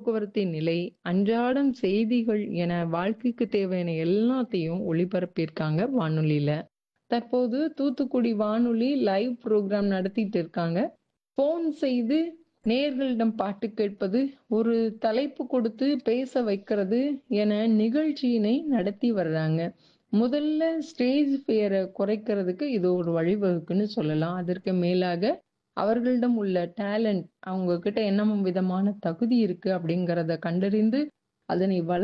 போக்குவரத்தின் நிலை, அன்றாடம் செய்திகள் என வாழ்க்கைக்கு தேவையான எல்லாத்தையும் ஒளிபரப்பியிருக்காங்க வானொலியில. தற்போது தூத்துக்குடி வானொலி லைவ் புரோகிராம் நடத்திட்டு இருக்காங்க. ஃபோன் செய்து நேயர்களிடம் பாட்டு கேட்பது, ஒரு தலைப்பு கொடுத்து பேச வைக்கிறது என நிகழ்ச்சியினை நடத்தி வர்றாங்க. முதல்ல ஸ்டேஜ் ஃபியர குறைக்கிறதுக்கு இது ஒரு வழிவகுக்குன்னு சொல்லலாம். அதற்கு மேலாக அவர்களிடம் உள்ள டேலண்ட் அவங்க கிட்ட என்ன விதமான தகுதி இருக்கு அப்படிங்கிறத கண்டறிந்து அதனை வள